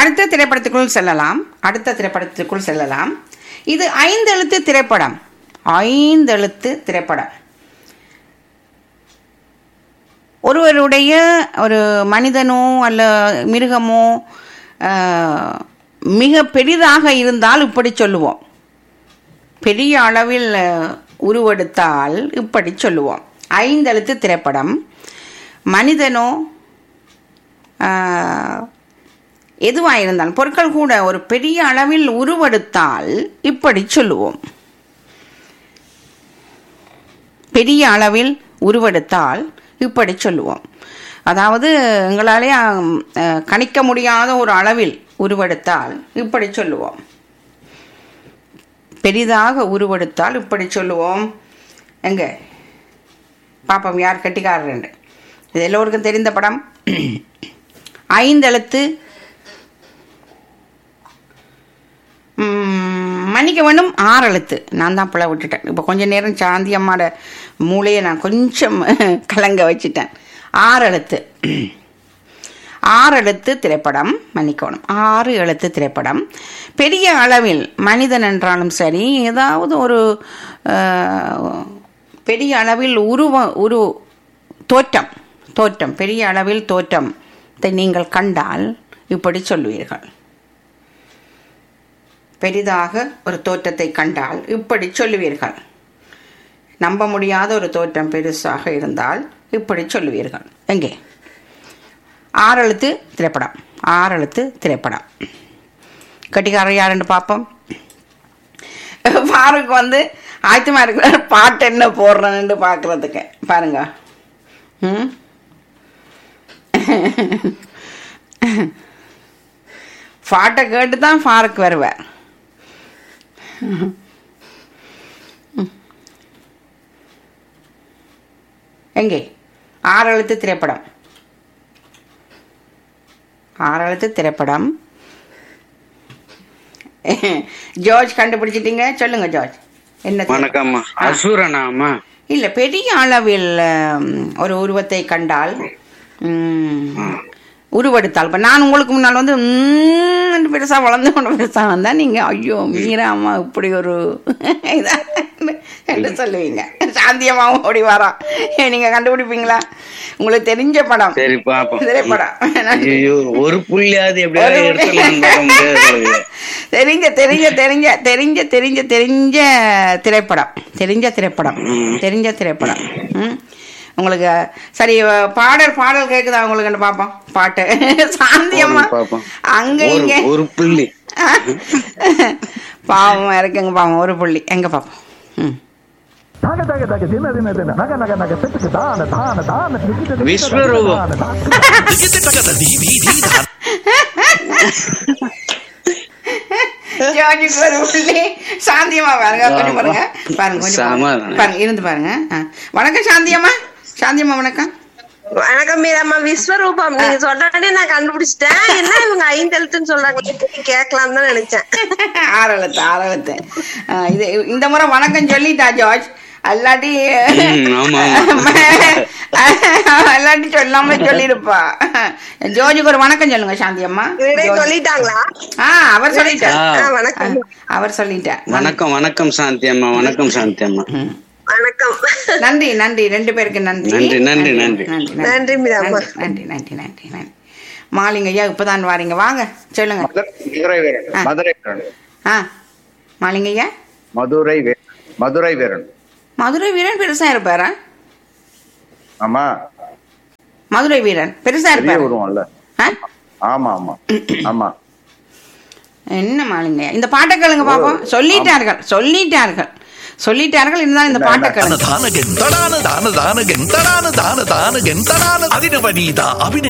அடுத்த திரைப்படத்துக்குள் செல்லலாம் அடுத்த திரைப்படத்துக்குள் செல்லலாம் இது ஐந்து எழுத்து திரைப்படம் ஐந்து எழுத்து திரைப்படம் ஒருவருடைய ஒரு மனிதனோ அல்ல மிருகமோ ஆஹ், மிக பெரிதாக இருந்தால் இப்படி சொல்லுவோம் பெரிய அளவில் அஹ், உருவெடுத்தால் இப்படி சொல்லுவோம் ஐந்தெழுத்து திரைப்படம் மனிதனோ ஆஹ், எதுவாக இருந்தாலும் பொருட்கள் கூட ஒரு பெரிய அளவில் உருவெடுத்தால் இப்படி சொல்லுவோம் பெரிய அளவில் உருவெடுத்தால் இப்படி சொல்லுவோம் அதாவது எங்களாலே ஆம், அஹ், கணிக்க முடியாத ஒரு அளவில் உருவெடுத்தால் இப்படி சொல்லுவோம் பெரிதாக உருவெடுத்தால் இப்படி சொல்லுவோம் எங்க பாப்போம் யார் கட்டிக்காரர் இது எல்லோருக்கும் தெரிந்த படம் ஐந்தெழுத்து ம், மன்னிக்க வேண்டும் ஆறு எழுத்து நான் தான் பிள்ளை விட்டுட்டேன் இப்போ கொஞ்ச நேரம் சாந்தி அம்மாட மூளையை நான் கொஞ்சம் கலங்க வச்சுட்டேன் ஆறு எழுத்து ஆறு எழுத்து திரைப்படம் மன்னிக்கணும் ஆறு எழுத்து திரைப்படம் பெரிய அளவில் மனிதன் என்றாலும் சரி ஏதாவது ஒரு அஹ், பெரிய அளவில் உருவ உரு தோற்றம் தோற்றம் பெரிய அளவில் தோற்றத்தை நீங்கள் கண்டால் இப்படி சொல்லுவீர்கள் பெரிதாக ஒரு தோற்றத்தை கண்டால் இப்படி சொல்லுவீர்கள் நம்ப முடியாத ஒரு தோற்றம் பெருசாக இருந்தால் இப்படி சொல்லுவீர்கள் எங்கே ஆறெழுத்து திரைப்படம் ஆறெழுத்து திரைப்படம் கட்டிக்காரர் யாருன்னு பார்ப்போம் ஃபாரூக் வந்து ஆயத்தமா இருக்கிறார் பாட்டு என்ன போடுறேன்னு பார்க்கறதுக்கு பாருங்க ம் பாட்டை கேட்டு தான் ஃபாரூக் வருவார் எங்கே ஆறு எழுத்து திரைப்படம் ஆறு எழுத்து திரைப்படம் ஜார்ஜ் கண்டுபிடிச்சிட்டீங்க சொல்லுங்க ஜார்ஜ் என்ன திரைப்படம்? வணக்கம்மா ஆ. அசுரனாமா இல்ல பெரிய அளவில் ம், ஒரு உருவத்தை கண்டால் ம், உருவெடுத்தால் இப்ப நான் உங்களுக்கு முன்னால் வந்து ம், பெருசா வளர்ந்து கொண்டு பெருசா வந்தா நீங்க ஐயோ மீராமா இப்படி ஒரு இதா என்று சொல்லுவீங்க சாந்தியமாவும் ஓடி வரா நீங்க கண்டுபிடிப்பீங்களா உங்களுக்கு தெரிஞ்ச படம் சரி பாப்போம் திரைப்படம் ஐயோ ஒரு புள்ளியாவது எப்படியாவது ஒரு எடுத்துடலாம்னு பார்க்க முடியாது போலயே. தெரிஞ்ச தெரிஞ்ச தெரிஞ்ச தெரிஞ்ச தெரிஞ்ச தெரிஞ்ச திரைப்படம் தெரிஞ்ச திரைப்படம் தெரிஞ்ச திரைப்படம் ம். உங்களுக்கு சரி பாடல் பாடல் கேக்குதா உங்களுக்கு பாப்போம் பாட்டு சாந்தியம்மா பாப்போம். அங்க ஒரு இங்க ஒரு புள்ளி பாவம் இருக்குங்க பாவம் ஒரு புள்ளி எங்க பாப்போம் ம் தான தக தக தின தின தின நக நக நக செத்துக்கு தான தான தான நிக்கிட்ட நிக்கிட்ட விஸ்வரூபம். தான, தான. ஜார்ஜுக்கு ஒரு புள்ளி சாந்தியம்மா பாருங்க கொஞ்சம் பாருங்க பாருங்க கொஞ்சம் பாருங்க. சமாதானம். பாருங்க இருந்து பாருங்க ஆ. வணக்கம் சாந்தியம்மா சாந்தியம்மா வணக்கம் வணக்கம் மீராமா விஸ்வரூபம் நீங்க சொன்னே நான் கண்டுபிடிச்சிட்டேன் என்ன இவங்க ஐந்து எழுத்துன்னு சொல்றாங்க கேட்கலாம் தான் நினைச்சேன் ஆறெழுத்து ஆறெழுத்து ஆ, இது இந்த முறை வணக்கம் சொல்லிட்டா ஜார்ஜ் அல்லாட்டி ம், ஆமா, அல்லாட்டி சொல்லாம சொல்லிருப்பா ஜோர்ஜுக்கு ஒரு வணக்கம் சொல்லுங்க சாந்தி அம்மா இவரே ஜோர்ஜ். சொல்லிட்டாங்களா ஆ அவர் சொல்லிட்டார் ஆ. ஆ, வணக்கம் அவர் சொல்லிட்டார் வணக்கம் வணக்கம் சாந்தி அம்மா வணக்கம் சாந்தி அம்மா ம். வணக்கம் நன்றி நன்றி ரெண்டு பேருக்கு நன்றி நன்றி, நன்றி, நன்றி. நன்றி, மீராம்மா. நன்றி நன்றி நன்றி நன்றி மாலிங்க ஐயா இப்பதான் வாரீங்க வாங்க சொல்லுங்க மதுரை வீரன் ஆ. மதுரை வீரன் ஆ மாலிங்க ஐயா மதுரை வீரன் மதுரை வீரன் மதுரை வீரன் பெருசா இருப்பாரா ஆமா மதுரை வீரன் பெருசா பெரிய இருப்பாரு உருவம்ல ஆ? ஆமா ஆமா ஆமா என்ன மாலிங்க இந்த பாட்டை கேளுங்க பாப்போம் சொல்லிட்டார்கள் சொல்லிட்டார்கள் சொல்லிட்டார்கள் இருந்தாலும் இந்த பாட்டை கேளுங்க ದಾನ ಗೆಂತಡಾನ ದಾನ ದಾನ ಗೆಂತಡಾನ ದಾನ ದಾನ ಗೆಂತಡಾನ ಅದಿನ ಬನೀದ ಅಭಿನಯ